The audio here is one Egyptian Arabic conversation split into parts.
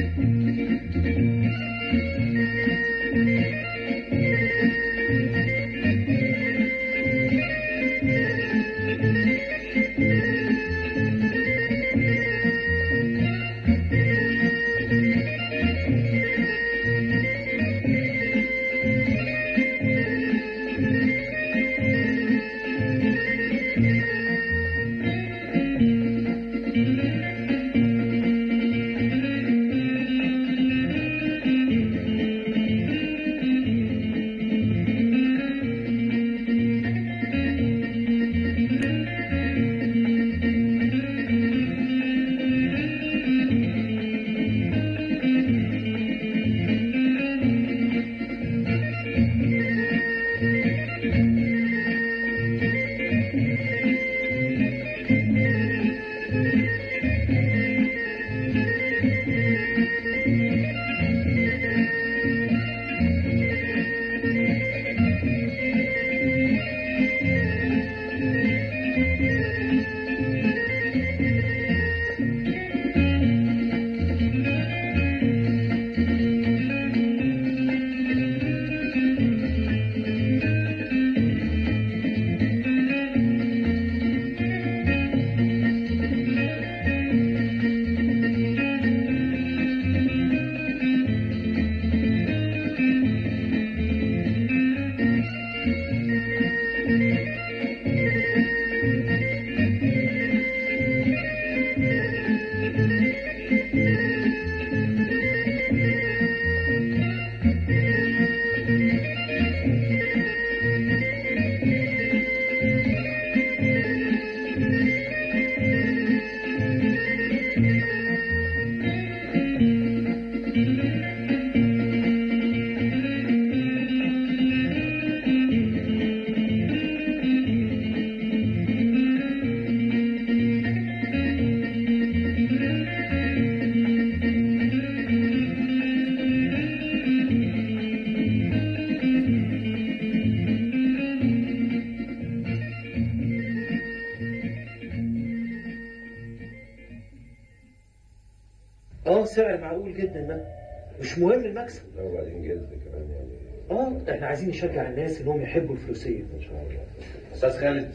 اه سعر معقول جدا ده مش مهم المكسب لا وبعدين جلد كمان يعني اه احنا عايزين نشجع الناس انهم يحبوا الفروسيه ان شاء الله استاذ خالد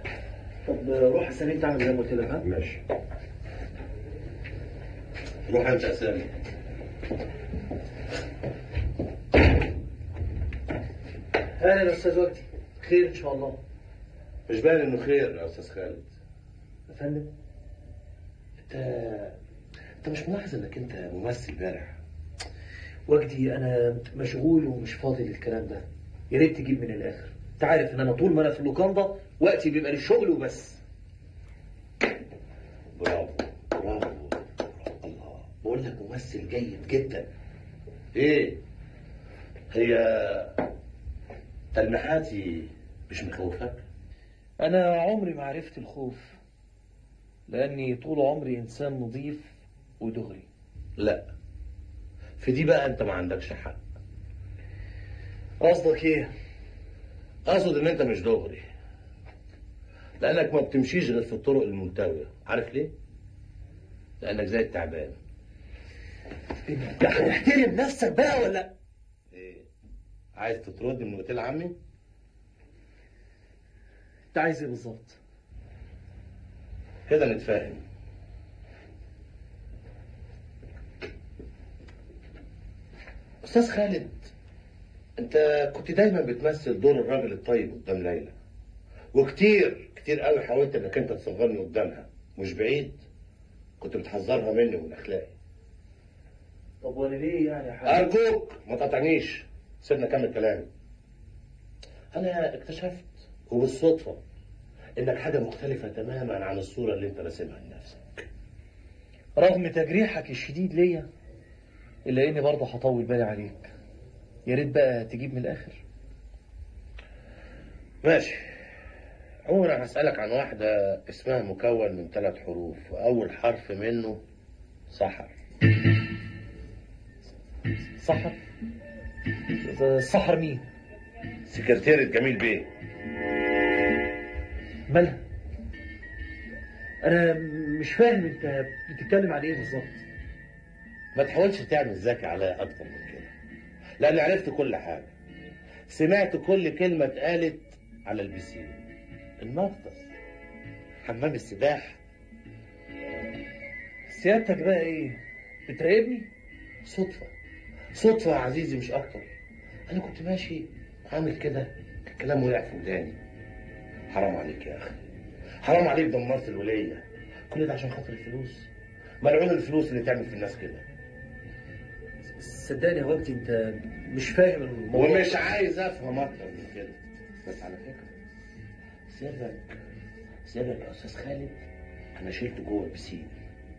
طب روح يا سامي تعمل زي ما قلت لك ها ماشي روح انت يا سامي اهلا يا استاذ وجدي خير ان شاء الله مش باين انه خير يا استاذ خالد يا فندم انت انت مش ملاحظ انك انت ممثل بارع وجدي انا مشغول ومش فاضي للكلام ده يا ريت تجيب من الاخر انت عارف ان انا طول ما انا في اللوكاندا وقتي بيبقى للشغل وبس برافو برافو الله بقول لك ممثل جيد جدا ايه هي تلميحاتي مش مخوفاك انا عمري ما عرفت الخوف لاني طول عمري انسان نظيف ودغري لا في دي بقى انت ما عندكش حق قصدك ايه اقصد ان انت مش دغري لانك ما بتمشيش غير في الطرق الملتويه عارف ليه لانك زي التعبان انت هتحترم نفسك بقى ولا ايه عايز تطردني من اوتيل عمي انت عايز ايه بالظبط كده نتفاهم استاذ خالد انت كنت دايما بتمثل دور الراجل الطيب قدام ليلى وكتير كتير قوي حاولت انك انت تصغرني قدامها مش بعيد كنت بتحذرها مني ومن اخلاقي طب وانا ليه يعني يا حاج ارجوك ما تقطعنيش سيبنا كمل كلامي انا اكتشفت وبالصدفه انك حاجه مختلفه تماما عن الصوره اللي انت راسمها لنفسك رغم تجريحك الشديد ليا الا اني برضه هطول بالي عليك يا ريت بقى تجيب من الاخر ماشي عموما هسألك عن واحدة اسمها مكون من ثلاث حروف وأول حرف منه سحر سحر سحر مين سكرتيرة جميل بيه مالها انا مش فاهم انت بتتكلم عن ايه بالظبط ما تحاولش تعمل ذكي عليا اكتر من كده لان عرفت كل حاجه سمعت كل كلمه اتقالت على البسين المغطس حمام السباحه سيادتك بقى ايه بتراقبني صدفه صدفه يا عزيزي مش اكتر انا كنت ماشي عامل كده الكلام وقع في وداني حرام عليك يا اخي حرام عليك دمرت الوليه كل ده عشان خاطر الفلوس ملعون الفلوس اللي تعمل في الناس كده صدقني يا وجدي انت مش فاهم الموضوع ومش عايز افهم اكتر من كده بس على فكره سرك سرك يا استاذ خالد انا شلته جوه البسين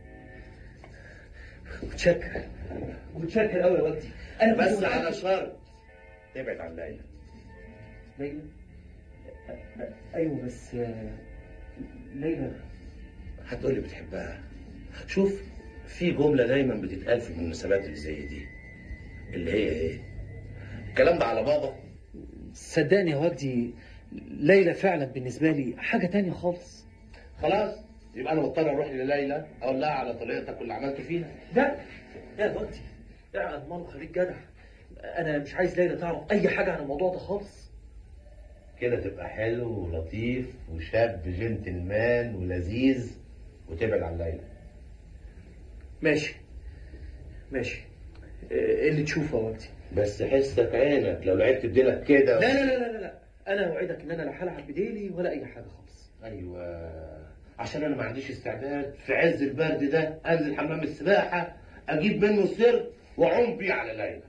متشكر متشكر قوي يا وجدي انا كنت بس متأكد- على شرط تبعد عن ليلى ليلى أ- أ- ايوه بس آه، ليلى هتقولي بتحبها شوف في جمله دايما بتتقال في المناسبات اللي زي دي اللي هي ايه الكلام ده على بابا صدقني يا وجدي ليلى فعلا بالنسبه لي حاجه تانية خالص خلاص يبقى انا مضطر اروح لليلى اقول لها على طريقتك واللي عملته فيها لا يا وجدي اعقل ماما خليك جدع انا مش عايز ليلى تعرف اي حاجه عن الموضوع ده خالص كده تبقى حلو ولطيف وشاب جنتلمان ولذيذ وتبعد عن ليلى ماشي ماشي آه، اللي تشوفه يا وجدي بس حسك عينك لو لعبت بديلك كده لا لا لا لا لا انا اوعدك ان انا لا هلعب بديلي ولا اي حاجه خالص ايوه عشان انا ما عنديش استعداد في عز البرد ده انزل حمام السباحه اجيب منه سر واعوم بيه على ليلى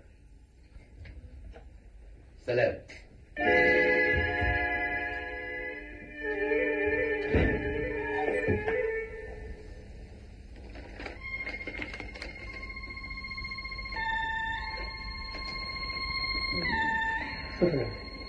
سلام شكرا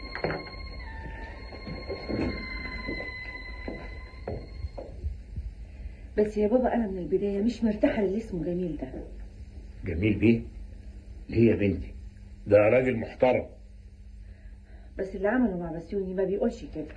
بس يا بابا انا من البدايه مش مرتاحه للي اسمه جميل ده جميل بيه ليه يا بنتي ده راجل محترم بس اللي عمله مع بسيوني ما بيقولش كده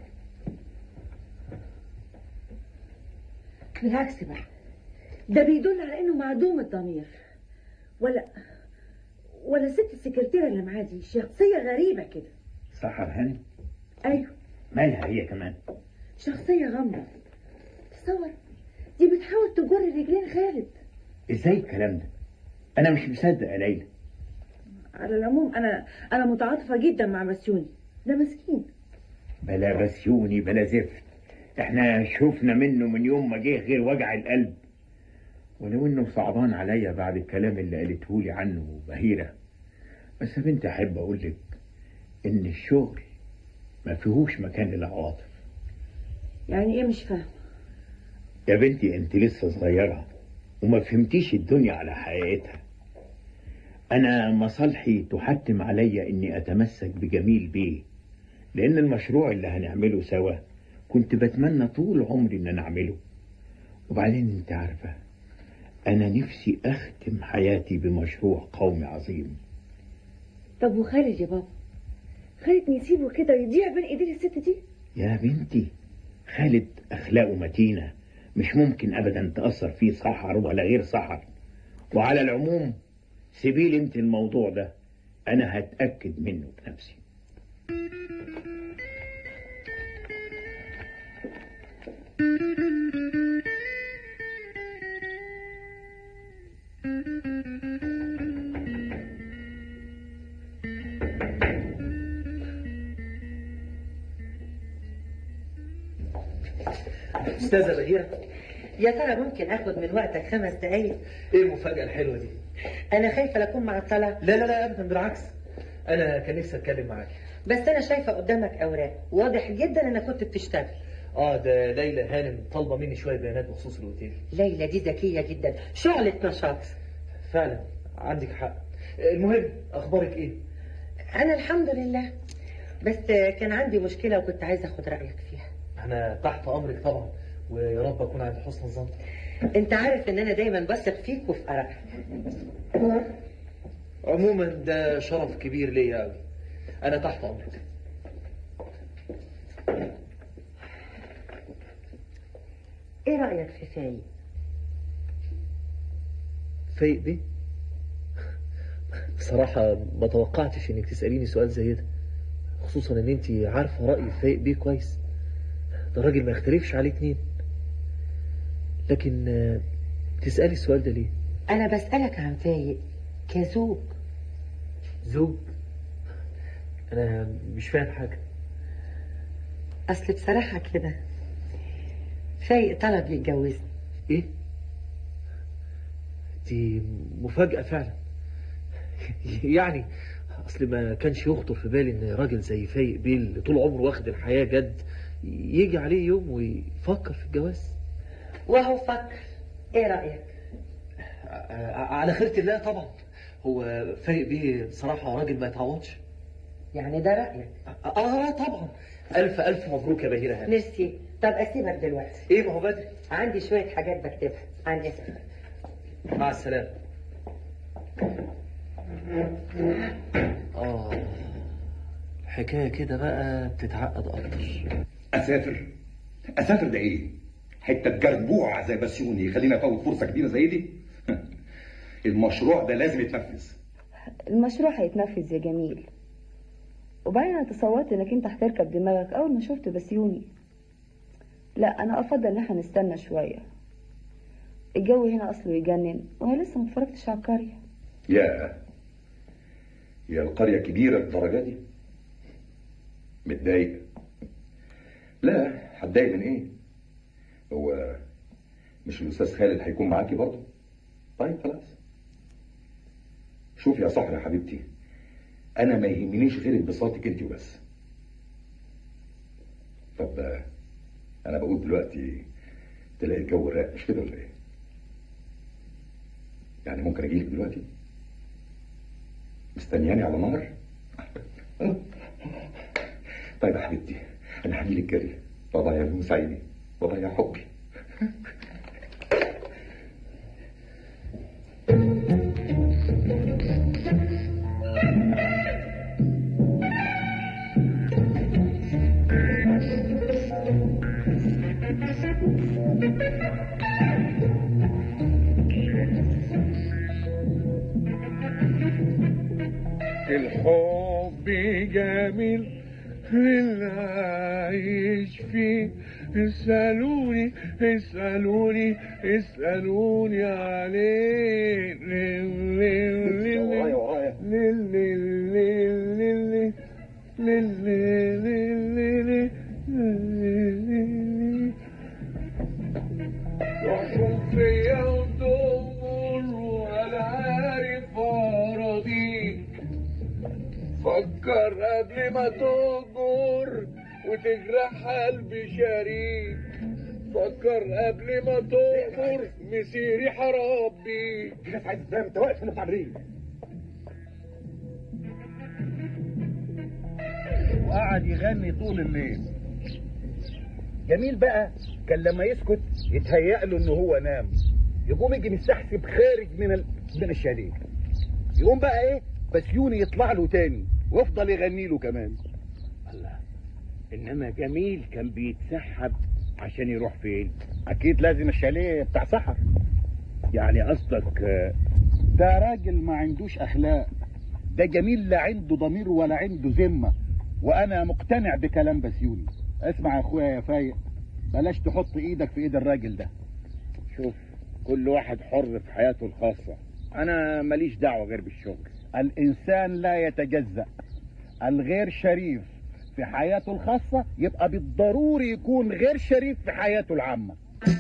بالعكس بقى ده بيدل على انه معدوم الضمير ولا ولا ست السكرتيره اللي معاه دي شخصيه غريبه كده سحر هاني ايوه مالها هي كمان شخصيه غامضه تصور دي بتحاول تجر رجلين خالد ازاي الكلام ده انا مش مصدق يا ليلى على العموم انا انا متعاطفه جدا مع بسيوني ده مسكين بلا بسيوني بلا زفت احنا شفنا منه من يوم ما جه غير وجع القلب ولو انه صعبان عليا بعد الكلام اللي قالته لي عنه بهيرة بس يا بنتي احب اقول لك ان الشغل ما فيهوش مكان للعواطف يعني ايه مش فاهم يا بنتي انت لسه صغيرة وما فهمتيش الدنيا على حقيقتها انا مصالحي تحتم عليا اني اتمسك بجميل بيه لان المشروع اللي هنعمله سوا كنت بتمنى طول عمري ان انا اعمله وبعدين انت عارفة انا نفسي اختم حياتي بمشروع قومي عظيم طب وخالد يا بابا خالد نسيبه كده يضيع بين ايدين الست دي يا بنتي خالد اخلاقه متينة مش ممكن ابدا تأثر فيه سحر ولا غير سحر وعلى العموم سيبيلي انت الموضوع ده انا هتأكد منه بنفسي استاذه بهيره يا ترى ممكن اخد من وقتك خمس دقايق ايه المفاجاه الحلوه دي انا خايفه لا اكون معطله لا لا لا ابدا بالعكس انا كان نفسي اتكلم معاكي بس انا شايفه قدامك اوراق واضح جدا انك كنت بتشتغل اه ده ليلى هانم طالبه مني شويه بيانات بخصوص الاوتيل ليلى دي ذكيه جدا شعله نشاط فعلا عندك حق المهم اخبارك ايه انا الحمد لله بس كان عندي مشكله وكنت عايزه اخد رايك فيها انا تحت امرك طبعا ويا رب اكون عند حسن الظن انت عارف ان انا دايما بثق فيك وفي ارائك عموما ده شرف كبير ليا قوي انا تحت امرك ايه رايك في فايد فايق بيه بصراحة ما توقعتش انك تسأليني سؤال زي ده خصوصا ان انت عارفة رأي فايق بيه كويس ده راجل ما يختلفش عليه اتنين لكن آه، تسألي السؤال ده ليه انا بسألك عن فايق كزوج زوج انا مش فاهم حاجة اصل بصراحة كده فايق طلب يتجوزني ايه دي مفاجأة فعلا يعني اصل ما كانش يخطر في بالي ان راجل زي فايق بيه اللي طول عمره واخد الحياة جد يجي عليه يوم ويفكر في الجواز وهو فكر ايه رأيك ع- على خيرة الله طبعا هو فايق بيه صراحة راجل ما يتعوضش يعني ده رأيك اه طبعا الف الف مبروك يا بهيرة هاني ميرسي طب اسيبك دلوقتي ايه ما هو بدري عندي شوية حاجات بكتبها عن اسمك مع السلامة اه الحكاية كده بقى بتتعقد اكتر اسافر اسافر ده ايه حته جربوع زي بسيوني يخليني افوت فرصه كبيره زي دي المشروع ده لازم يتنفذ المشروع هيتنفذ يا جميل وبعدين انا تصورت انك انت هتركب دماغك اول ما شفت بسيوني لا انا افضل ان احنا نستنى شويه الجو هنا اصله يجنن وانا لسه ما اتفرجتش على القريه يا يا القريه كبيره للدرجه دي متضايق لا هتضايق من ايه هو مش الاستاذ خالد هيكون معاكي برضه طيب خلاص شوفي يا صاحبي يا حبيبتي انا ما يهمنيش غير انبساطك انت وبس طب آه، انا بقول دلوقتي تلاقي الجو راق مش كده ولا ايه يعني ممكن اجيلك دلوقتي مستنياني على نار طيب يا حبيبتي انا هجيلك جري وضيع مساعدي وضيع حبي الحب جميل اللي عايش فيه اسألوني اسألوني اسألوني عليه ليه- ليه- ليه- ورايا ورايا ليه- ليه- ليه- ليه- ليه- ليه- ليه- ليه- ليه- ليه- ليه- ليه- يحكم فيا وتمر ولا عارف اراضيك فكر قبل ما تجر وتجرح قلبي شريك فكر قبل ما تؤمر مسيري حربي الناس عايز تفهم انت واقف هنا بتعمل ايه وقعد يغني طول الليل جميل بقى كان لما يسكت يتهيأ له ان هو نام يقوم يجي مستحسب خارج من ال... من الشاليه يقوم بقى ايه بسيوني يطلع له تاني ويفضل يغني له كمان الله انما جميل كان بيتسحب عشان يروح فين اكيد لازم الشاليه بتاع سحر يعني قصدك آه، ده راجل ما عندوش اخلاق ده جميل لا عنده ضمير ولا عنده ذمه وانا مقتنع بكلام بسيوني اسمع يا اخويا يا فايق بلاش تحط ايدك في ايد الراجل ده شوف كل واحد حر في حياته الخاصة انا ماليش دعوة غير بالشغل الانسان لا يتجزأ الغير شريف في حياته الخاصة يبقى بالضروري يكون غير شريف في حياته العامة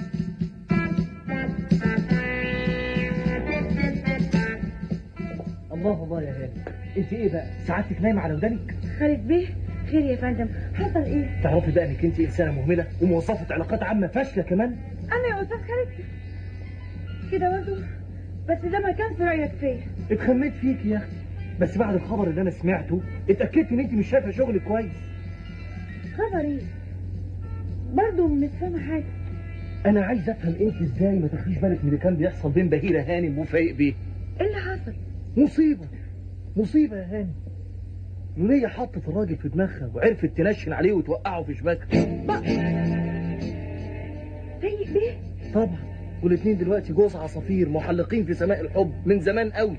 الله الله يا هاني انت ايه بقى سعادتك نايمه على ودانك خالد بيه خير يا فندم حصل ايه تعرفي بقى انك انت انسانه مهمله وموظفه علاقات عامه فاشله كمان انا يا استاذ خالد كده برضه بس ده ما كانش رايك فيا اتخميت فيك يا اختي بس بعد الخبر اللي انا سمعته اتاكدت ان انت مش شايفه شغل كويس خبر ايه برضه مش فاهمه حاجه انا عايز افهم انت ازاي ما تاخديش بالك من اللي كان بيحصل بين بهيره هانم وفايق بيه ايه اللي حصل مصيبه مصيبه يا هانم لولية حطت الراجل في دماغها وعرفت تنشن عليه وتوقعه في شباكها فايق بيه طبعا والاتنين دلوقتي جوز عصافير محلقين في سماء الحب من زمان قوي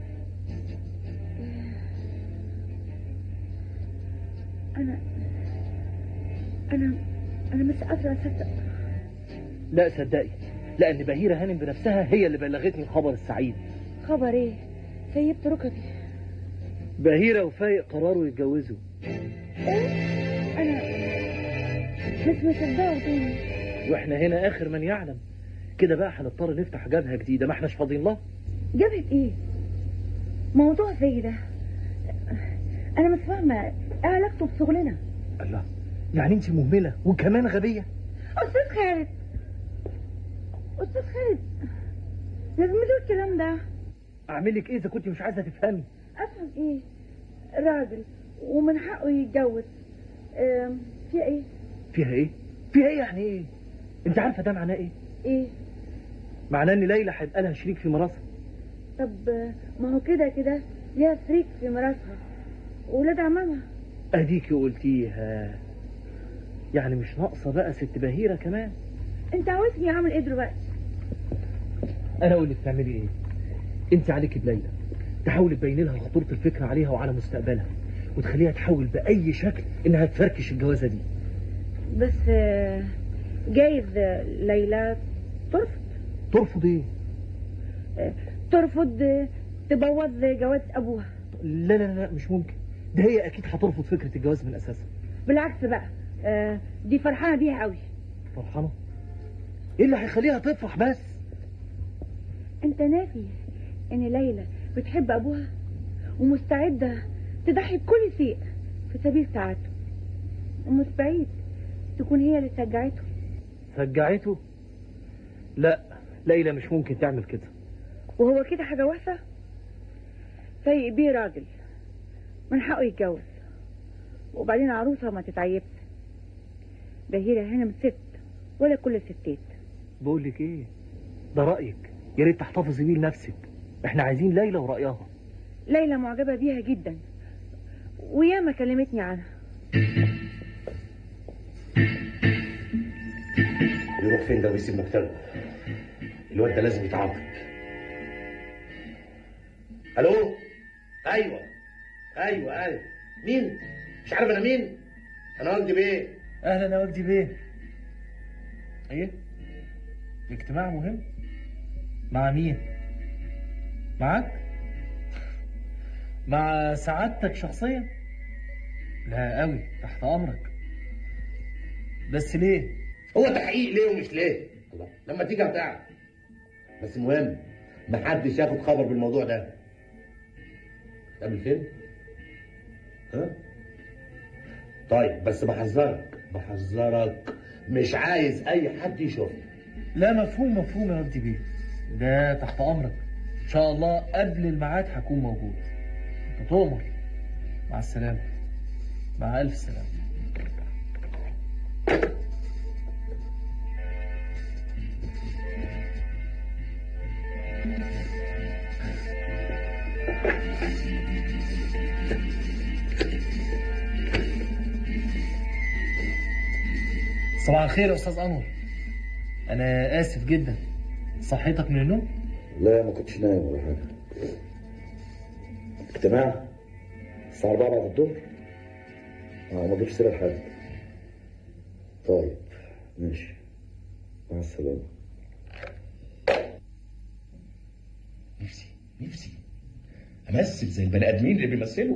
انا انا انا مش قادره اصدق لا صدقي لان بهيره هانم بنفسها هي اللي بلغتني الخبر السعيد خبر ايه سيبت ركبي بهيره وفايق قرروا يتجوزوا انا مش مصدقه تاني واحنا هنا اخر من يعلم كده بقى هنضطر نفتح جبهه جديده ما احناش فاضيين لها جابت ايه موضوع زي ده انا مش فاهمه ايه علاقته بشغلنا الله يعني انت مهمله وكمان غبيه استاذ خالد استاذ خالد لازم تقول الكلام ده اعمل لك ايه اذا كنت مش عايزه تفهمي افهم ايه راجل ومن حقه يتجوز آم، في ايه فيها ايه فيها ايه يعني ايه انت عارفه ده معناه ايه ايه معناه ان ليلى هيبقى لها شريك في ميراثها طب آه، ما هو كده كده ليها شريك في ميراثها وولاد عمامها اديكي قلتيها يعني مش ناقصه بقى ست بهيره كمان انت عاوزني اعمل ايه دلوقتي انا اقول لك تعملي ايه انت عليك بليلى تحاولي تبين لها خطوره الفكره عليها وعلى مستقبلها وتخليها تحاول باي شكل انها تفركش الجوازه دي بس آه، جايز آه، ليلى ترفض ترفض ايه آه، ترفض آه، تبوظ جواز ابوها لا لا لا مش ممكن ده هي اكيد هترفض فكره الجواز من اساسها بالعكس بقى آه، دي فرحانه بيها قوي فرحانه ايه اللي هيخليها تفرح بس انت نافي ان ليلى بتحب ابوها ومستعده تضحي بكل شيء في سبيل سعادته ومش بعيد تكون هي اللي شجعته شجعته لا ليلى مش ممكن تعمل كده وهو كده حاجه وحشه سيء بيه راجل من حقه يتجوز وبعدين عروسه ما تتعيبش بهيرة هنا مش ست ولا كل الستات بقول لك ايه ده رايك يا ريت تحتفظي بيه لنفسك احنا عايزين ليلى ورايها ليلى معجبه بيها جدا وياما كلمتني عنها يروح فين ده ويسيب مكتبه الواد ده لازم يتعاقب الو ايوه ايوه ايوه مين مش عارف انا مين انا وجدي بيه اهلا يا وجدي بيه ايه اجتماع مهم مع مين معاك مع سعادتك شخصيا لا قوي تحت امرك بس ليه هو تحقيق ليه ومش ليه الله لما تيجي هتعرف بس المهم محدش ياخد خبر بالموضوع ده قبل فين ها طيب بس بحذرك بحذرك مش عايز اي حد يشوفني لا مفهوم مفهوم يا وجدي بيه ده تحت امرك ان شاء الله قبل الميعاد هكون موجود انت تؤمر مع السلامه مع الف سلامه صباح الخير يا استاذ انور انا اسف جدا صحيتك من النوم لا ما كنتش نايم ولا حاجة اجتماع الساعة 4 بعد الظهر اه ما اجيبش سيرة لحد طيب ماشي مع السلامة نفسي نفسي امثل زي البني ادمين اللي بيمثلوا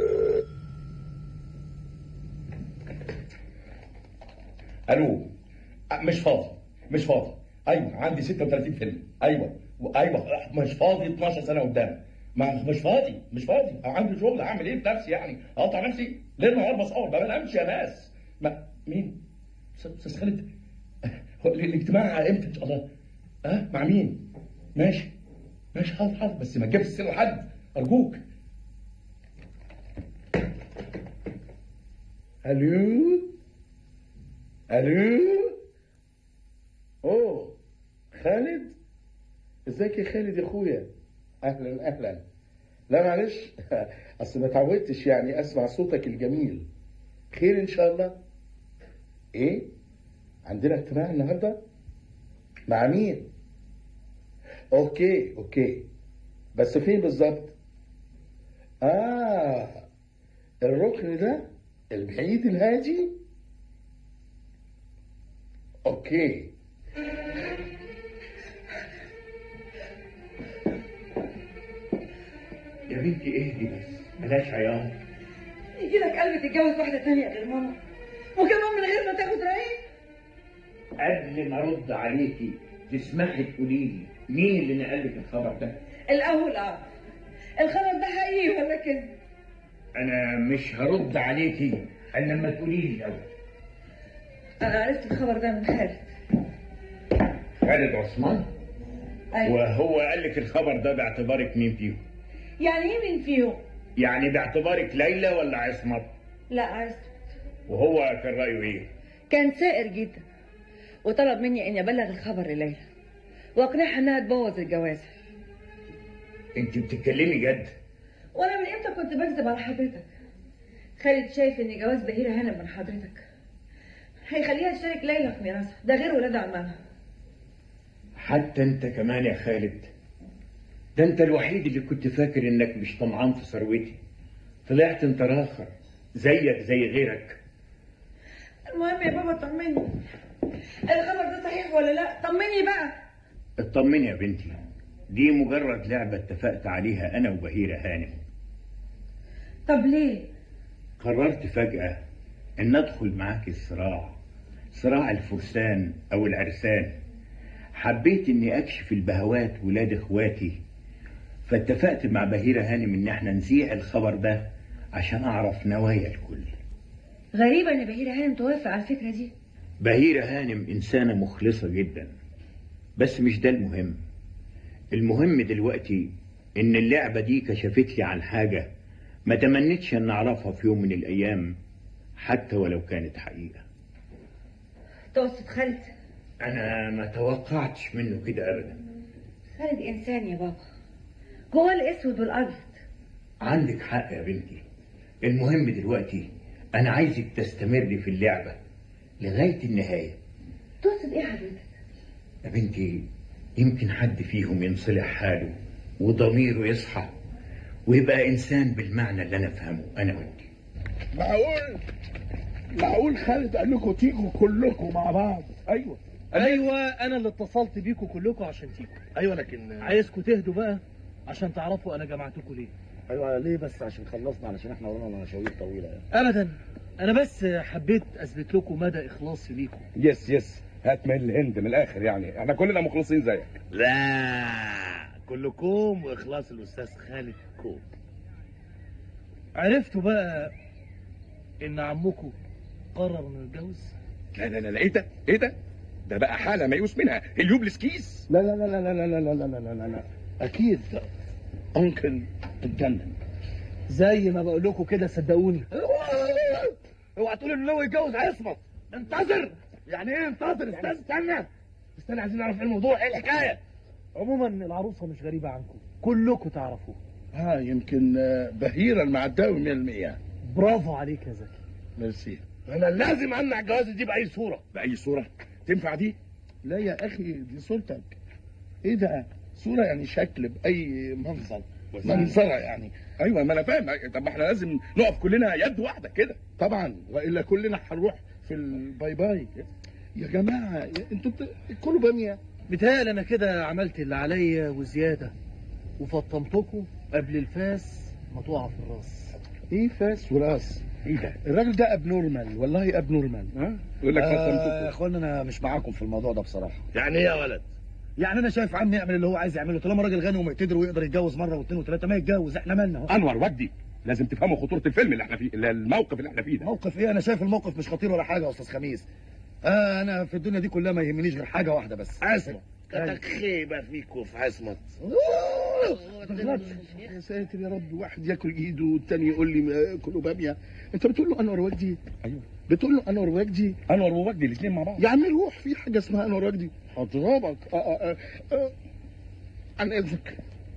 الو أه، مش فاضي مش فاضي ايوه عندي 36 فيلم ايوه ايوه مش فاضي 12 سنه قدام ما مش فاضي مش فاضي عندي شغل اعمل ايه في نفسي يعني اقطع نفسي ليل نهار بصور ما بنامش يا ناس ما مين استاذ أستاذ خالد هو ال- الاجتماع امتى ان شاء الله ها مع مين ماشي ماشي حاضر حاضر بس ما تجيبش السر لحد ارجوك الو الو اوه خالد ازيك يا خالد يا اخويا اهلا اهلا لا معلش اصل ما اتعودتش يعني اسمع صوتك الجميل خير ان شاء الله ايه عندنا اجتماع النهارده مع مين اوكي اوكي بس فين بالظبط اه الركن ده البعيد الهادي اوكي يا بنتي اهدي بس بلاش عياط يجي لك قلب تتجوز واحدة تانية غير ماما وكمان من غير ما تاخد رأيي قبل ما ارد عليكي تسمحي تقولي لي مين اللي نقل لك الخبر ده الأول اه الخبر ده حقيقي ولا كذب انا مش هرد عليكي الا لما تقولي لي الاول أنا عرفت الخبر ده من خالد خالد عثمان أيوة وهو قال لك الخبر ده باعتبارك مين فيهم يعني ايه مين فيهم؟ يعني باعتبارك ليلى ولا عصمت لا عرفت وهو كان رايه ايه كان سائر جدا وطلب مني اني ابلغ الخبر لليلى واقنعها انها تبوظ الجواز انت بتتكلمي جد وانا من امتى كنت بكذب على حضرتك خالد شايف ان جواز بهيرة هانم من حضرتك هيخليها تشارك ليلى في ميراثها ده غير ولاد عمها حتى انت كمان يا خالد ده انت الوحيد اللي كنت فاكر انك مش طمعان في ثروتي طلعت انت راخر زيك زي غيرك المهم يا بابا طمني الخبر ده صحيح ولا لا طمني بقى اطمني يا بنتي دي مجرد لعبة اتفقت عليها انا وبهيرة هانم طب ليه قررت فجأة ان ادخل معاك الصراع صراع الفرسان او العرسان حبيت اني اكشف البهوات ولاد اخواتي فاتفقت مع بهيرة هانم ان احنا نذيع الخبر ده عشان اعرف نوايا الكل غريبة ان بهيرة هانم توافق على الفكرة دي بهيرة هانم انسانة مخلصة جدا بس مش ده المهم المهم دلوقتي ان اللعبة دي كشفت لي عن حاجة ما تمنيتش ان اعرفها في يوم من الايام حتى ولو كانت حقيقة تقصد خالد انا ما توقعتش منه كده ابدا خالد انسان يا بابا جوه الاسود والابيض عندك حق يا بنتي المهم دلوقتي انا عايزك تستمري في اللعبة لغاية النهاية تقصد ايه حضرتك يا بنتي يمكن حد فيهم ينصلح حاله وضميره يصحى ويبقى انسان بالمعنى اللي انا افهمه انا وانت معقول معقول خالد قال لكم تيجوا كلكم مع بعض ايوه ايوه انا اللي اتصلت بيكم كلكم عشان تيجوا ايوه لكن عايزكم تهدوا بقى عشان تعرفوا انا جمعتكم ليه ايوه ليه بس عشان خلصنا علشان احنا ورانا مشاوير طويله يعني ابدا انا بس حبيت اثبت لكم مدى اخلاصي ليكم يس يس هات من الهند من الاخر يعني احنا كلنا مخلصين زيك لا كلكم واخلاص الاستاذ خالد كوم عرفتوا بقى ان عمكم قرر انه يتجوز لا لا لا لا ايه ده ايه ده ده بقى حاله ميؤوس منها اليوبلس كيس لا لا لا لا لا لا لا لا لا لا لا لا اكيد انكل اتجنن زي ما بقول لكم كده صدقوني اوعى تقول انه ناوي يتجوز عصمت انتظر يعني ايه انتظر استنى استنى استنى عايزين نعرف ايه الموضوع ايه الحكايه عموما العروسه مش غريبه عنكم كلكم تعرفوها اه يمكن آه، بهيره المعداوي 100% برافو عليك يا زكي ميرسي انا لازم امنع الجواز دي باي صوره باي صوره تنفع دي لا يا اخي دي صورتك ايه ده صوره يعني شكل باي منظر منظره يعني ايوه ما انا فاهم طب ما احنا لازم نقف كلنا يد واحده كده طبعا والا كلنا هنروح في الباي باي يا جماعه يا- انتوا بت... كلوا باميه بتهيألي انا كده عملت اللي عليا وزياده وفطمتكم قبل الفاس ما تقع في الراس ايه فاس وراس ايه ده الراجل ده اب نورمال والله اب نورمال ها يقول لك آه يا فصمتكم اخوانا انا مش معاكم في الموضوع ده بصراحه يعني ايه يا ولد يعني انا شايف عمي يعمل اللي هو عايز يعمله طالما راجل غني ومقتدر ويقدر يتجوز مره واثنين وثلاثه ما يتجوز احنا مالنا اهو انور وجدي لازم تفهموا خطوره الفيلم اللي احنا فيه اللي الموقف اللي احنا فيه ده موقف ايه انا شايف الموقف مش خطير ولا حاجه يا استاذ خميس آه انا في الدنيا دي كلها ما يهمنيش غير حاجه واحده بس عصمت كتك خيبه فيك وفي عصمت يا ساتر يا رب واحد ياكل ايده والتاني يقول لي كلوا باميه انت بتقول له انور وجدي ايوه بتقول له انور وجدي انور ووجدي الاثنين مع بعض يا عم روح في حاجه اسمها انور وجدي هضربك آه آه آه آه. عن اذنك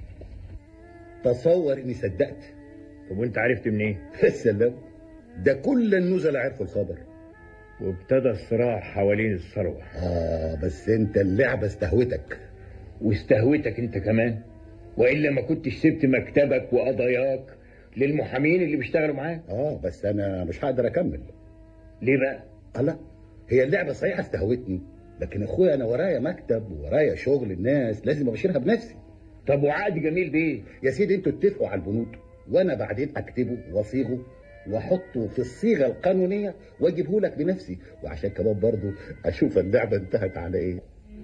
تصور اني صدقت طب وانت عرفت منين يا سلام ده كل النزلاء عرفوا الخبر وابتدى الصراع حوالين الثروة اه بس انت اللعبه استهوتك واستهوتك انت كمان والا ما كنتش سبت مكتبك وقضاياك للمحامين اللي بيشتغلوا معاك اه بس انا مش هقدر اكمل ليه بقى لا هي اللعبه صحيح استهوتني لكن اخويا انا ورايا مكتب ورايا شغل الناس لازم ابشرها بنفسي طب وعقد جميل بيه يا سيدي انتوا اتفقوا على البنود وانا بعدين اكتبه واصيغه واحطه في الصيغه القانونيه واجيبه لك بنفسي وعشان كمان برضه اشوف اللعبه انتهت على ايه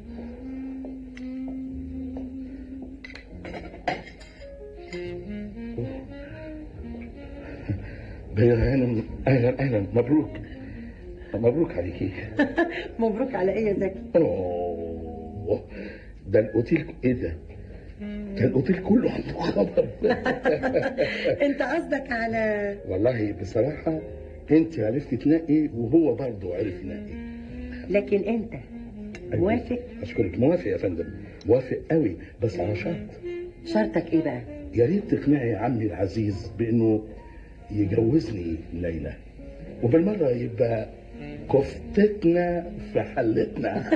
بيا هانم اهلا اهلا مبروك مبروك عليكي مبروك على ايه يا زكي اوه ده الاوتيل ايه ده؟ ده الاوتيل كله عنده خبر انت قصدك على والله بصراحه انت عرفت تنقي وهو برضه عرف ينقي لكن انت موافق اشكرك موافق يا فندم موافق قوي بس على شرط شرطك ايه بقى يا ريت تقنعي عمي العزيز بانه يجوزني ليلى وبالمره يبقى كفتتنا في حلتنا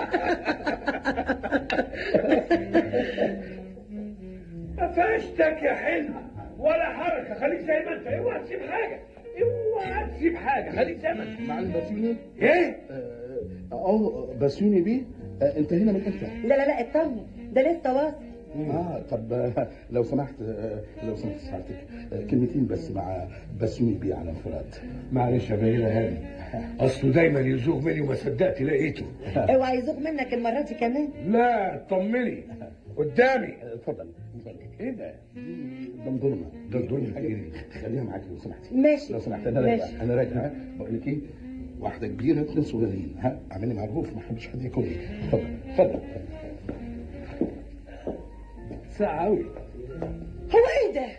قفشتك يا حلو ولا حركه خليك زي ما انت اوعى تسيب حاجه اوعى تسيب حاجه خليك زي ما انت مع البسيوني ايه؟ اه بسيوني بيه آه، انت هنا من امتى؟ لا لا لا اطمن ده لسه واصل اه طب آه، لو سمحت آه، لو سمحت سعادتك آه، كلمتين بس مع بسيوني بيه على انفراد معلش يا بهيرة هاني اصله دايما يزوغ مني وما صدقت لقيته اوعى يزوغ منك المره دي كمان لا طمني قدامي اتفضل اتفضل ايه ده؟ دندورنا دندورنا ايه خليها معاك لو سمحتي ماشي لو سمحت انا راجع ماشي. انا راجع ها؟ بقول لك ايه واحده كبيره اتنين صغيرين ها اعملي معروف ما حدش حد ياكلني اتفضل اتفضل ساعة أوي هو ايه ده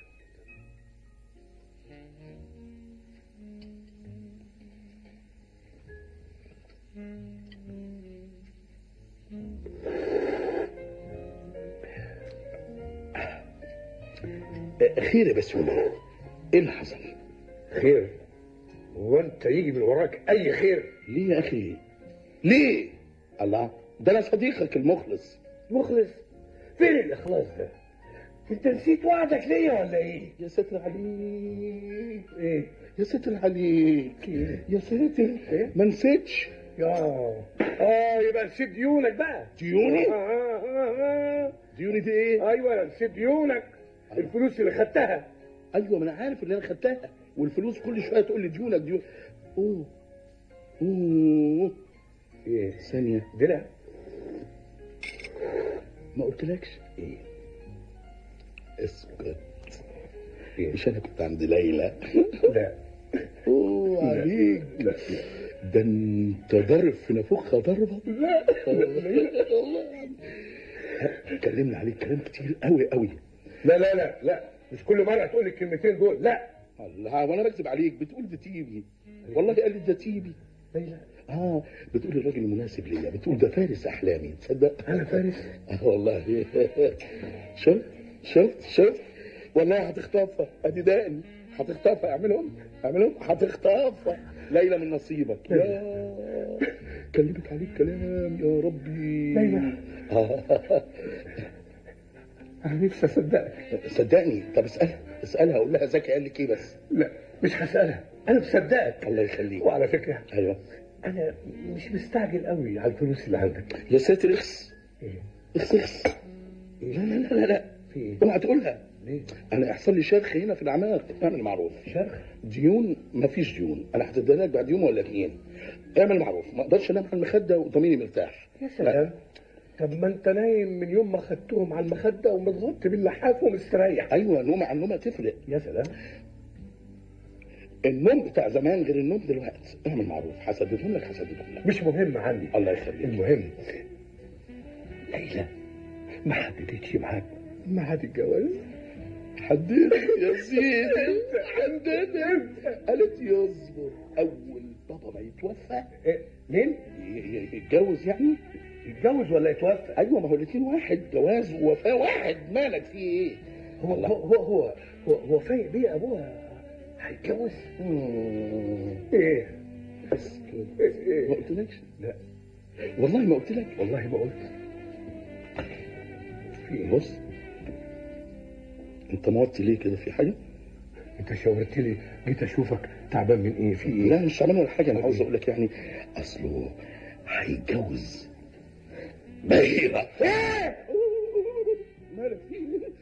خير يا بسيوني ايه اللي حصل؟ خير هو انت يجي من وراك اي خير ليه يا اخي؟ ليه؟ الله ده انا صديقك المخلص مخلص فين الاخلاص ده انت نسيت وعدك ليا ولا ايه يا ساتر عليك ايه يا ساتر عليك يا ساتر ما نسيتش يا اه يبقى نسيت ديونك بقى ديوني؟ آه آه آه آه. ديوني دي ايه؟ ايوه نسيت ديونك الفلوس اللي خدتها ايوه ما انا عارف اللي انا خدتها والفلوس كل شويه تقول لي ديونك ديون اوه اوه ايه ثانيه دلع ما قلتلكش ايه اسكت إيه؟ مش انا كنت عند ليلى لا اوه عليك ده انت ضارب في نافوخها ضربه لا والله كلمنا عليك كلام كتير قوي قوي لا لا لا لا مش كل مره تقول لي الكلمتين دول لا الله وانا بكذب عليك بتقول ده تيبي والله قال لي ده تيبي ليلى اه بتقول الراجل المناسب ليا بتقول ده فارس احلامي تصدق انا فارس اه والله شفت شفت شفت والله هتخطفها ادي دقني هتخطفها اعملهم اعملهم هتخطفها ليلى من نصيبك يا كلمك عليك كلام يا ربي ليلى. آه. انا نفسي اصدقك صدقني طب اسالها اسالها اقول لها زكي قال لك ايه بس لا مش هسالها انا مصدقك الله يخليك وعلى فكره ايوه انا مش مستعجل قوي على الفلوس اللي عندك يا ساتر اخس ايه اخس اخس لا لا لا لا لا في ايه اوعى تقولها ليه انا يحصل لي شرخ هنا في الاعماق اعمل معروف شرخ ديون مفيش ديون انا هتديها لك بعد يوم ولا اتنين اعمل معروف ما اقدرش انام على المخده وضميري مرتاح يا سلام طب ما انت نايم من يوم ما خدتهم على المخده ومتغطي باللحاف ومستريح ايوه نوم عن نومه تفرق يا سلام النوم بتاع زمان غير النوم دلوقتي اعمل معروف هسددهم لك هسددهم لك مش مهم عندي الله يخليك المهم ليلى ما حددتش معاك ميعاد الجواز حددت يا سيدي حددت قالت يصبر اول بابا ما يتوفى إيه؟ مين؟ ي- ي- يتجوز يعني يتجوز ولا يتوفى؟ ايوه ما هو الاثنين واحد جواز ووفاه واحد مالك في ايه؟ هو هو هو هو هو, هو فايق بيه ابوها هيتجوز؟ مم. ايه؟ بس كده. ايه ما ايه؟ قلتلكش لا والله ما قلت لك والله ما قلت في ايه بص انت موطي ليه كده في حاجه انت شاورت لي جيت اشوفك تعبان من ايه في ايه لا مش تعبان ولا حاجه انا عاوز اقول لك يعني اصله هيتجوز بهيرة مالك في ايه؟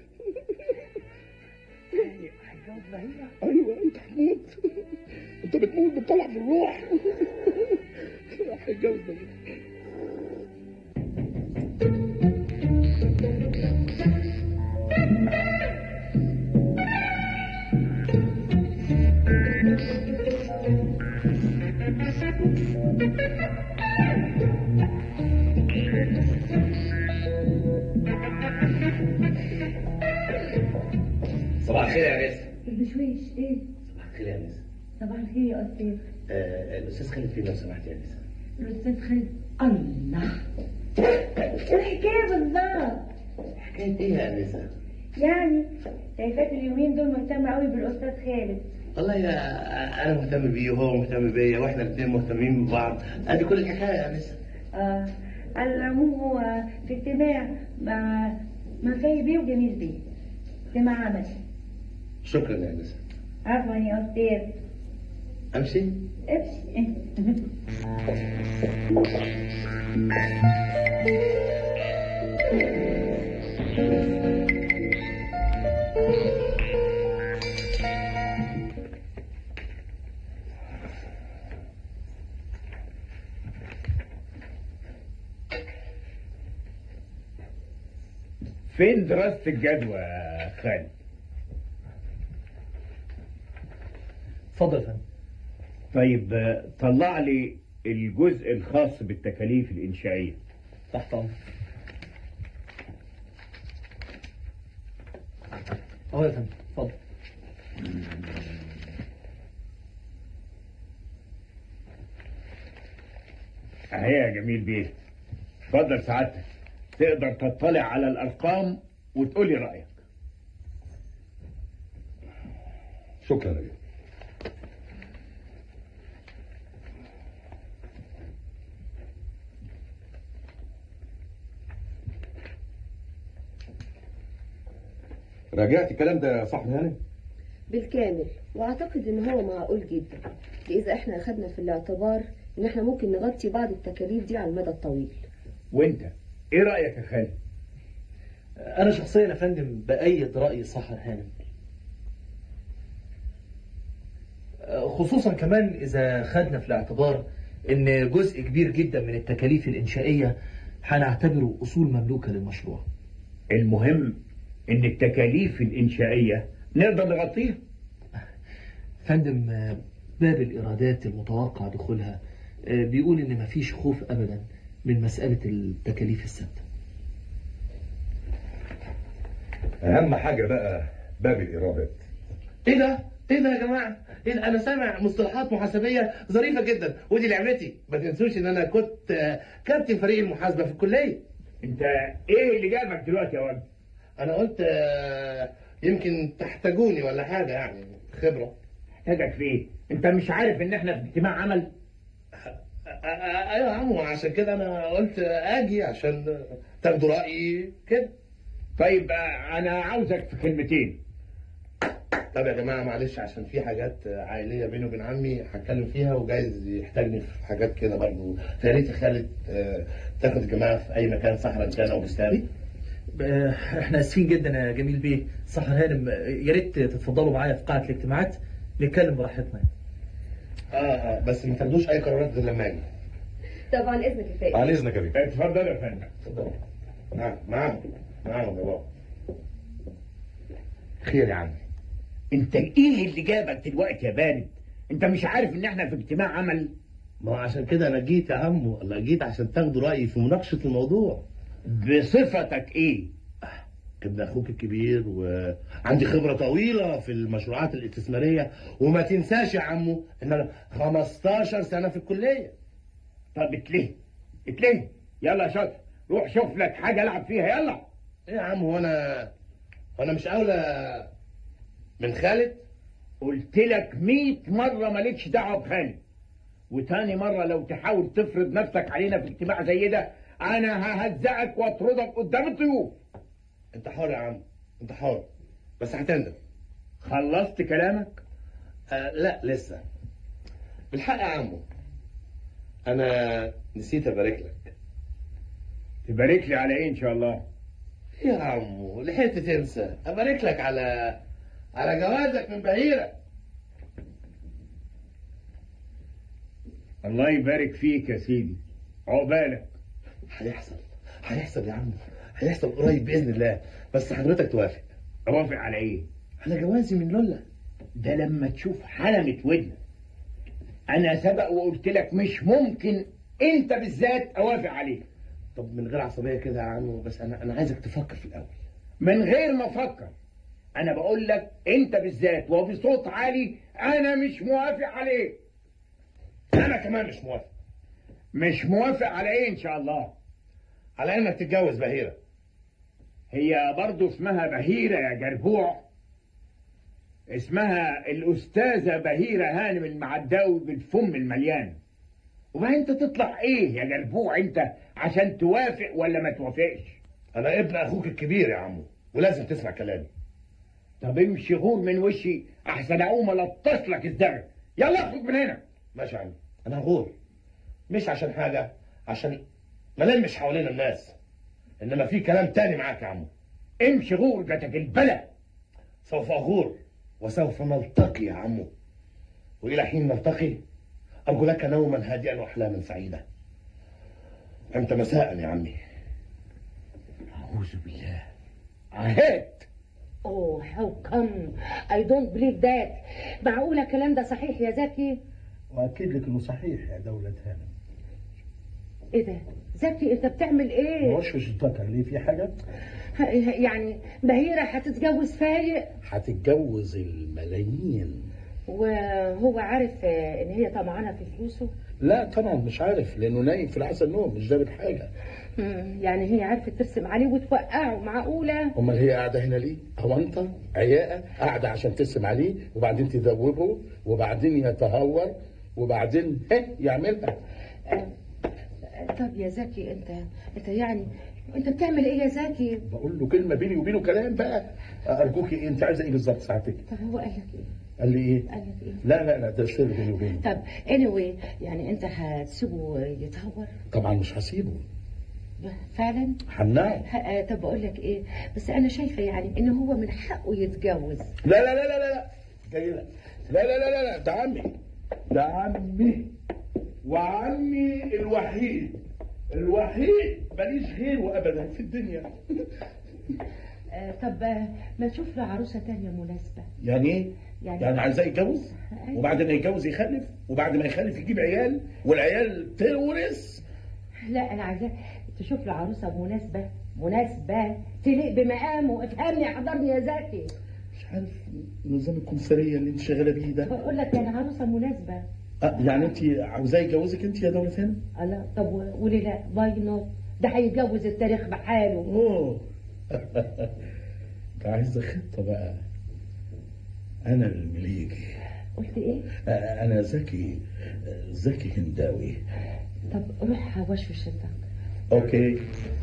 هيتجوز بهيرة ايوه انت هتموت انت بتموت بتطلع في الروح هيتجوز بهيرة صباح الخير يا ناس البشويش ايه صباح الخير يا ناس صباح الخير يا استاذ آه الاستاذ خالد فين لو سمحت يا ناس الاستاذ خالد الله الحكايه بالظبط حكايه ايه يا انسه يعني شايفاك اليومين دول مهتم قوي بالاستاذ خالد والله يا انا مهتم بيه وهو مهتم بيا واحنا الاثنين مهتمين ببعض ادي كل الحكايه يا انسه آه على العموم هو في اجتماع مع مع فاي بيه وجميل بيه اجتماع عملي شكرا يا انسه عفوا يا استاذ امشي امشي فين دراسة الجدوى يا خالد؟ اتفضل يا فندم طيب آه، طلع لي الجزء الخاص بالتكاليف الإنشائية تحت امرك اهو يا فندم اتفضل اهي يا جميل بيه اتفضل سعادتك تقدر تطلع على الأرقام وتقولي رأيك شكرا يا بيه راجعت الكلام ده يا صاحبي هاني بالكامل واعتقد ان هو معقول جدا اذا احنا اخدنا في الاعتبار ان احنا ممكن نغطي بعض التكاليف دي على المدى الطويل وانت ايه رأيك يا خالد؟ انا شخصيا يا فندم بايد راي سحر هانم خصوصا كمان اذا خدنا في الاعتبار ان جزء كبير جدا من التكاليف الانشائيه هنعتبره اصول مملوكه للمشروع المهم ان التكاليف الإنشائية نقدر نغطيها فندم باب الايرادات المتوقع دخولها بيقول ان مفيش خوف ابدا من مساله التكاليف الثابته اهم حاجه بقى باب الايرادات ايه ده؟ ايه ده يا جماعه؟ إيه ده؟ انا سامع مصطلحات محاسبيه ظريفه جدا ودي لعبتي ما تنسوش ان انا كنت آه، كابتن فريق المحاسبه في الكليه انت ايه اللي جابك دلوقتي يا ولد؟ انا قلت آه، يمكن تحتاجوني ولا حاجه يعني خبره احتاجك في ايه؟ انت مش عارف ان احنا في اجتماع عمل؟ آه، آه، ايوه يا عمو عشان كده انا قلت اجي عشان تاخدوا رايي كده طيب آه، انا عاوزك في كلمتين طب يا جماعه معلش عشان في حاجات عائليه بيني وبين عمي هتكلم فيها وجايز يحتاجني في حاجات كده برضه فيا ريت يا خالد آه، تاخد الجماعه في اي مكان صحراء كان او بستاني آه، احنا اسفين جدا يا جميل بيه سحر هانم آه، يا ريت تتفضلوا معايا في قاعه الاجتماعات نتكلم براحتنا اه اه بس ما تاخدوش اي قرارات غير لما اجي طبعا اذنك يا فايق عن اذنك يا بيه اتفضل يا فندم اتفضل نعم معاهم معاهم يا بابا خير يا عم انت ايه اللي جابك دلوقتي يا بارد؟ انت مش عارف ان احنا في اجتماع عمل؟ ما هو عشان كده انا جيت يا عمو انا جيت عشان تاخدوا رايي في مناقشه الموضوع بصفتك ايه؟ ابن اخوك الكبير وعندي خبره طويله في المشروعات الاستثماريه وما تنساش يا عمو ان انا 15 سنه في الكليه طب اتليه اتليه يلا يا شاطر روح شوف لك حاجه العب فيها يلا ايه يا عم وانا وانا مش اولى من خالد قلت لك 100 مره مالكش دعوه بخالد وتاني مره لو تحاول تفرض نفسك علينا في اجتماع زي ده انا ههزقك واطردك قدام الضيوف انت حر يا عم انت حر بس هتندم خلصت كلامك آه لا لسه بالحق يا عمو انا نسيت ابارك لك تبارك لي على ايه ان شاء الله يا عمو لحقت تنسى ابارك لك على على جوازك من بهيره الله يبارك فيك يا سيدي عقبالك هيحصل هيحصل يا عم هيحصل قريب باذن الله بس حضرتك توافق اوافق على ايه على جوازي من لولا ده لما تشوف حلمة ودنك انا سبق وقلت لك مش ممكن انت بالذات اوافق عليه طب من غير عصبيه كده يا عم بس انا انا عايزك تفكر في الاول من غير ما افكر انا بقول لك انت بالذات وبصوت عالي انا مش موافق عليه انا كمان مش موافق مش موافق على ايه ان شاء الله على انك تتجوز بهيره هي برضه اسمها بهيرة يا جربوع اسمها الأستاذة بهيرة هانم المعداوي بالفم المليان وبعدين انت تطلع ايه يا جربوع انت عشان توافق ولا ما توافقش انا ابن اخوك الكبير يا عمو ولازم تسمع كلامي طب امشي غور من وشي احسن اقوم الطش لك الزمن يلا اخرج من هنا ماشي يا عم انا هغور مش عشان حاجه عشان ما نلمش حوالين الناس انما في كلام تاني معاك يا عمو امشي غور جاتك البلا سوف اغور وسوف نلتقي يا عمو والى حين نلتقي ارجو لك نوما هادئا واحلاما سعيده انت مساء يا عمي اعوذ بالله عهدت اوه هاو كم اي دونت بليف ذات معقوله الكلام ده صحيح يا زكي واكيد لك انه صحيح يا دولة هانم ايه ده زكي انت بتعمل ايه مش مش اتذكر ليه في حاجة ه- يعني بهيرة هتتجوز فايق هتتجوز الملايين وهو عارف آه، ان هي طمعانه في فلوسه لا طبعا مش عارف لانه نايم في العسل نوم مش دابت حاجة مم، يعني هي عرفت ترسم عليه وتوقعه معقوله امال هي قاعدة هنا ليه؟ اونطة عياقة قاعدة عشان ترسم عليه وبعدين تذوبه وبعدين يتهور وبعدين هه يعملها طب يا زكي انت انت يعني انت بتعمل ايه يا زكي بقول له كلمة بيني وبينه كلام بقى ارجوكي إيه؟ انت عايزة ايه بالظبط ساعتك؟ طب هو قال لك ايه قال لي ايه؟ قال لك ايه لا لا لا ده سر بيني وبينه طب anyway يعني انت هتسيبه يتهور طبعا مش هسيبه فعلا حنان ه- آه، طب بقول لك ايه بس انا شايفه يعني ان هو من حقه يتجوز لا لا لا لا لا لا جاي لك لا لا لا لا لا ده عمي ده عمي وعمي الوحيد الوحيد ماليش غيره ابدا في الدنيا آه، طب آه، ما تشوف له عروسه تانية مناسبه يعني ايه؟ يعني- يعني عايزاه يتجوز وبعد ما يتجوز يخلف وبعد ما يخلف يجيب عيال والعيال تورث لا انا عايزاك تشوف له عروسه مناسبه مناسبه تليق بمقامه افهمني حضرني يا زكي مش عارف نظام الكمثريه اللي انت شغاله بيه ده بقول لك يعني عروسه مناسبه أه يعني انت عاوزاه يتجوزك انت يا دوله هنا؟ الله طب و- وليه لا باي نوت ده هيتجوز التاريخ بحاله اوه ده عايزه خطه بقى انا المليجي قلت ايه آه، انا ذكي آه، ذكي هنداوي طب روح وشوش انت اوكي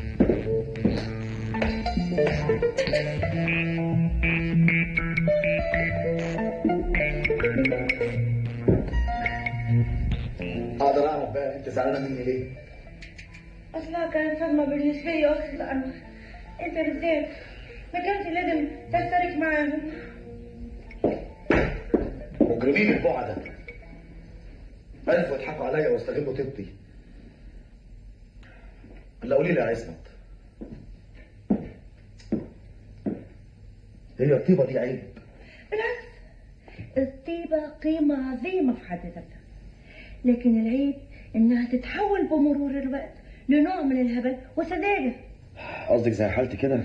اقدر اعرف بقى انت زعلانه مني ليه؟ اصلها كانت صدمه بالنسبه لي اخت الانور انت بالذات ما كانش لازم تشترك معاهم مجرمين البعدة عرفوا يضحكوا عليا واستغلوا طيبتي اللي قولي لي يا عصمت هي الطيبة دي عيب بالعكس الطيبة قيمة عظيمة في حد ذاتها لكن العيب انها تتحول بمرور الوقت لنوع من الهبل وسذاجة قصدك زي حالتي كده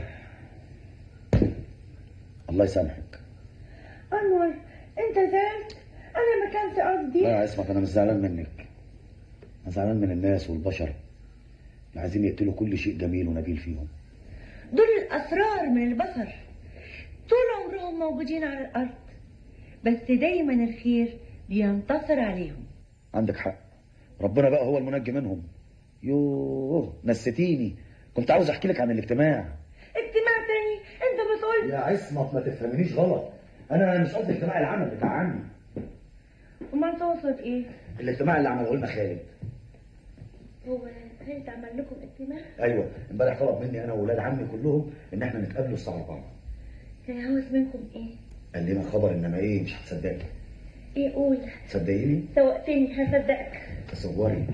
الله يسامحك انور انت زعلت انا ما كانش قصدي لا يا عصمت انا مش زعلان منك انا زعلان من الناس والبشر اللي عايزين يقتلوا كل شيء جميل ونبيل فيهم دول الاسرار من البشر طول عمرهم موجودين على الارض بس دايما الخير بينتصر عليهم عندك حق ربنا بقى هو المنجي منهم يوه نسيتيني كنت عاوز احكي لك عن الاجتماع اجتماع تاني العمل يا عصمت ما تفهمنيش غلط انا مش قصدي اجتماع العمل بتاع عمي امال تقصد ايه الاجتماع اللي عمله لنا خالد هو خالد عمل لكم اجتماع ايوه امبارح طلب مني انا واولاد عمي كلهم ان احنا نتقابلوا الساعه 4 كان عاوز منكم ايه قال لنا خبر انما ايه مش هتصدقي ايه قول تصدقيني سوقتني هصدقك تصوري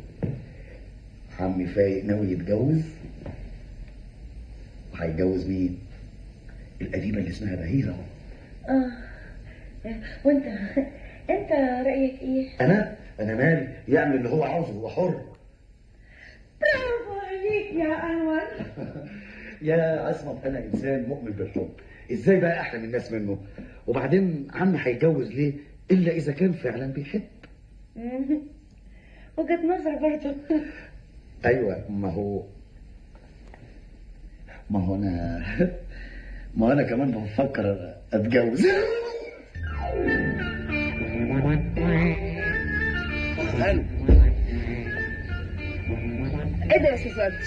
عمي فايق ناوي يتجوز وهيتجوز مين القديمه اللي اسمها بهيره اه وانت انت رايك ايه انا انا مالي يعمل اللي هو عاوزه هو حر برافو عليك يا انور يا عصمت انا انسان مؤمن بالحب ازاي بقى احلم الناس منه وبعدين عمي هيتجوز ليه الا اذا كان فعلا بيحب وجهة نظر برضه ايوه ما هو ما هو انا ما هو انا كمان بفكر اتجوز حلو ايه ده يا استاذ وجدي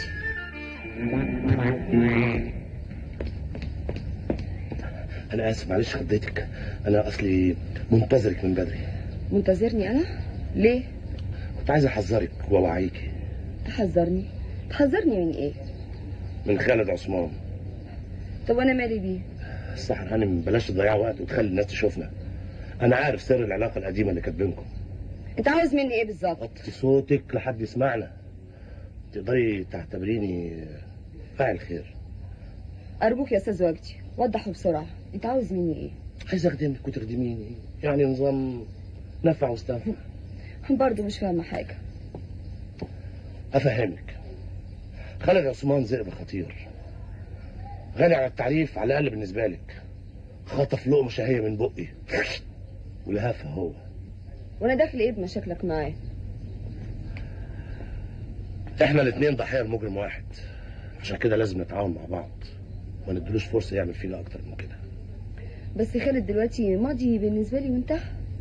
انا اسف معلش خضيتك انا اصلي منتظرك من بدري منتظرني انا ليه كنت عايز احذرك واوعيكي تحذرني تحذرني من ايه من خالد عثمان طب وانا مالي بيه صح يا هانم بلاش تضيع وقت وتخلي الناس تشوفنا انا عارف سر العلاقه القديمه اللي كانت بينكم انت عاوز مني ايه بالظبط وطي صوتك لحد يسمعنا تقدري تعتبريني فاعل خير ارجوك يا استاذ وجدي وضحه بسرعه انت عاوز مني ايه عايز اخدمك وتخدميني يعني نظام نفع واستنفع برضه مش فاهمه حاجه افهمك خالد عثمان ذئب خطير غني عن التعريف على الاقل بالنسبه لك خطف لقمه شهيه من بقي ولهفها هو وانا داخل ايه بمشاكلك معاه احنا الاثنين ضحيه لمجرم واحد عشان كده لازم نتعاون مع بعض ما ندلوش فرصه يعمل فينا اكتر من كده بس خالد دلوقتي ماضي بالنسبه لي وانتهى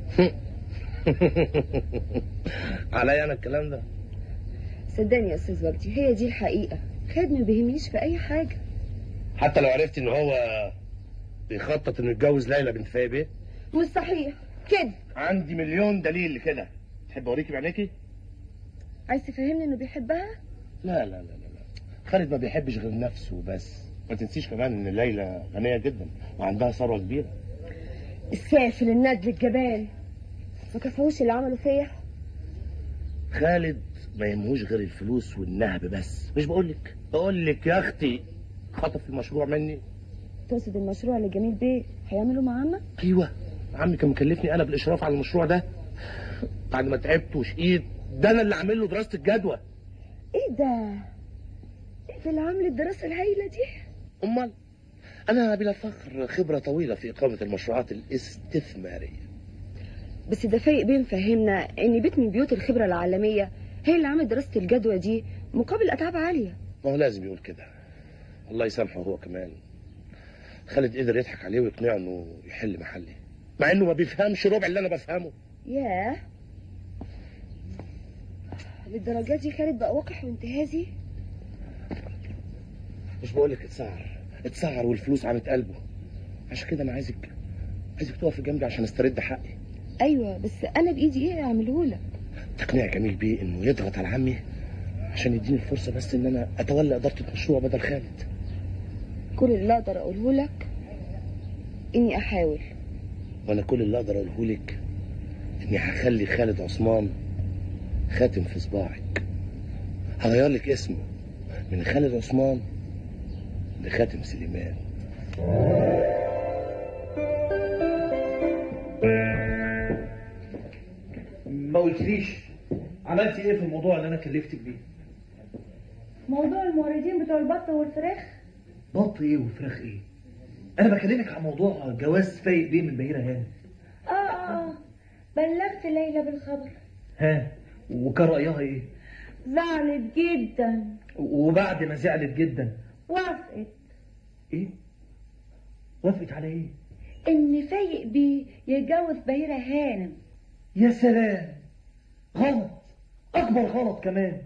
عليا انا الكلام ده صدقني يا استاذ وجدي هي دي الحقيقه خالد ما بيهمنيش في اي حاجه حتى لو عرفت ان هو بيخطط انه يتجوز ليلى بنت فايق بيه مش صحيح كده عندي مليون دليل لكده تحب اوريكي بعينيكي عايز تفهمني انه بيحبها لا لا لا لا لا خالد ما بيحبش غير نفسه بس ما تنسيش كمان ان ليلى غنيه جدا وعندها ثروه كبيره السافل الندل الجبان ما كفوش اللي عملوا فيا خالد ما يهمهوش غير الفلوس والنهب بس مش بقول لك بقول لك يا اختي خطف المشروع مني تقصد المشروع اللي جميل بيه هيعمله مع عمك ايوه عمي كان مكلفني انا بالاشراف على المشروع ده بعد ما تعبت وشقيت ده انا اللي عامل له دراسه الجدوى ايه ده ايه ده اللي عامل الدراسه الهايله دي امال انا بلا فخر خبره طويله في اقامه المشروعات الاستثماريه بس ده فايق بيه مفهمنا ان بيت من بيوت الخبره العالميه هي اللي عمل دراسه الجدوى دي مقابل اتعاب عاليه ما هو لازم يقول كده الله يسامحه هو كمان خالد قدر يضحك عليه ويقنعه انه يحل محلي مع انه ما بيفهمش ربع اللي انا بفهمه ياه للدرجات دي خالد بقى وقح وانتهازي مش بقول لك اتسعر اتسعر والفلوس عمت قلبه عشان كده انا عايزك عايزك تقف جنبي عشان استرد حقي ايوه بس انا بايدي ايه اعمله لك تقنع جميل بيه انه يضغط على عمي عشان يديني الفرصه بس ان انا اتولى اداره المشروع بدل خالد كل اللي اقدر اقوله لك اني احاول وانا كل اللي اقدر اقوله لك اني هخلي خالد عثمان خاتم في صباعك هغير لك اسمه من خالد عثمان لخاتم سليمان ما قلتليش عملتي ايه في الموضوع اللي انا كلفتك بيه موضوع الموردين بتوع البط والفراخ بط ايه وفراخ ايه انا بكلمك عن موضوع جواز فايق بيه من بهيره هانم اه اه اه بلغت ليلى بالخبر ها وكان رايها ايه زعلت جدا وبعد ما زعلت جدا وافقت ايه وافقت على ايه ان فايق بيه يتجوز بهيرة هانم يا سلام غلط اكبر غلط كمان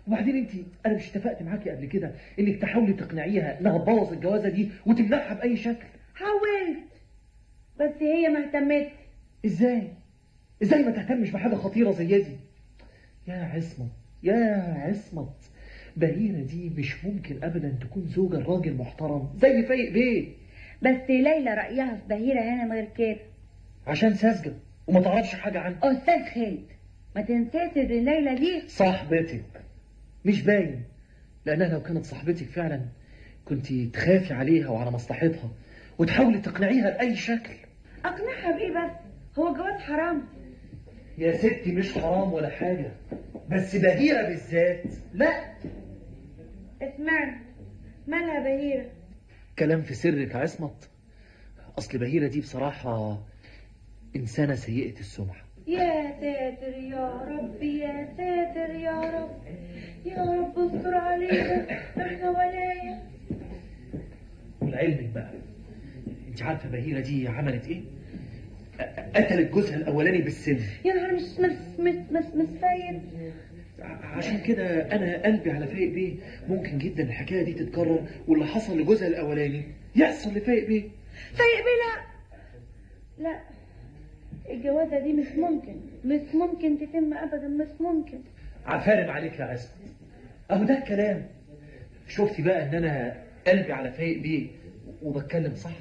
وبعدين انت انا مش اتفقت معاكي قبل كده انك تحاولي تقنعيها انها تبوظ الجوازه دي وتمنعها باي شكل حاولت بس هي ما اهتمتش ازاي ازاي ما تهتمش بحاجه خطيره زي دي يا عصمت يا عصمت بهيرة دي مش ممكن ابدا تكون زوجة راجل محترم زي فايق بيه بس ليلى رأيها في بهيرة هنا غير كده عشان ساذجة وما تعرفش حاجة عنها أستاذ خالد ما تنساش ان ليلى دي صاحبتك مش باين لانها لو كانت صاحبتك فعلا كنت تخافي عليها وعلى مصلحتها وتحاولي تقنعيها بأي شكل اقنعها بايه بس هو جواز حرام يا ستي مش حرام ولا حاجة بس بهيرة بالذات لا اسمعني مالها بهيرة كلام في سرك يا عصمت أصل بهيرة دي بصراحة إنسانة سيئة السمعة يا ساتر يا رب يا ساتر يا رب يا رب استر علينا احنا ولايا ولعلمك بقى انت عارفة بهيرة دي عملت ايه؟ أ- قتلت جوزها الأولاني بالسن يا نهار مش مش مش مش مش فايد عشان كده أنا قلبي على فايق بيه ممكن جدا الحكاية دي تتكرر واللي حصل لجوزها الأولاني يحصل لفايق بيه فايق بيه لا لا الجوازة دي مش ممكن مش ممكن تتم أبدا مش ممكن عفارم عليك يا عصمت أهو ده الكلام شفتي بقى إن أنا قلبي على فايق بيه وبتكلم صح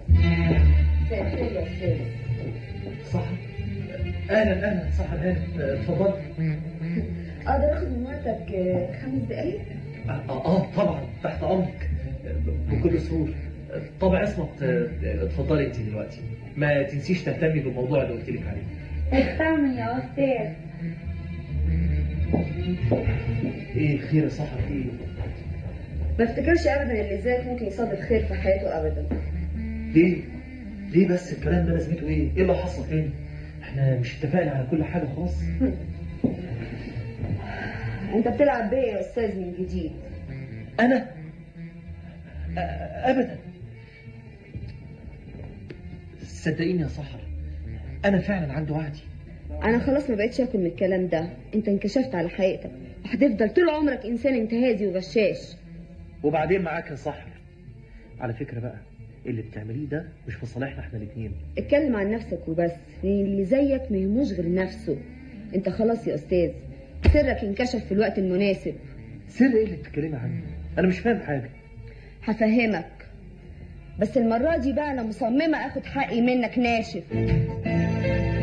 صح اهلا اهلا صح الهانم اتفضل اقدر اخد من وقتك آه، خمس دقايق اه اه طبعا تحت امرك بكل سهوله طبعا اسمت آه، اتفضلي انت دلوقتي ما تنسيش تهتمي بالموضوع اللي قلت لك عليه استعمل يا أستاذ ايه خير يا صاحبي ايه ما افتكرش ابدا اللي زيك ممكن يصادف خير في حياته ابدا ليه ليه بس الكلام ده لازمته ايه ايه اللي حصل تاني احنا مش اتفقنا على كل حاجه خلاص انت بتلعب بيا يا استاذ من جديد انا أ- ابدا صدقيني يا سحر انا فعلا عندي وعدي انا خلاص ما بقتش اكل من الكلام ده انت انكشفت على حقيقتك وهتفضل طول عمرك انسان انتهازي وغشاش وبعدين معاك يا سحر على فكره بقى اللي بتعمليه ده مش في صالحنا احنا الاثنين اتكلم عن نفسك وبس لان اللي زيك ما يهموش غير نفسه انت خلاص يا استاذ سرك انكشف في الوقت المناسب سر ايه اللي بتتكلمي عنه انا مش فاهم حاجه هفهمك بس المرة دي بقى أنا مصممة آخد حقي منك ناشف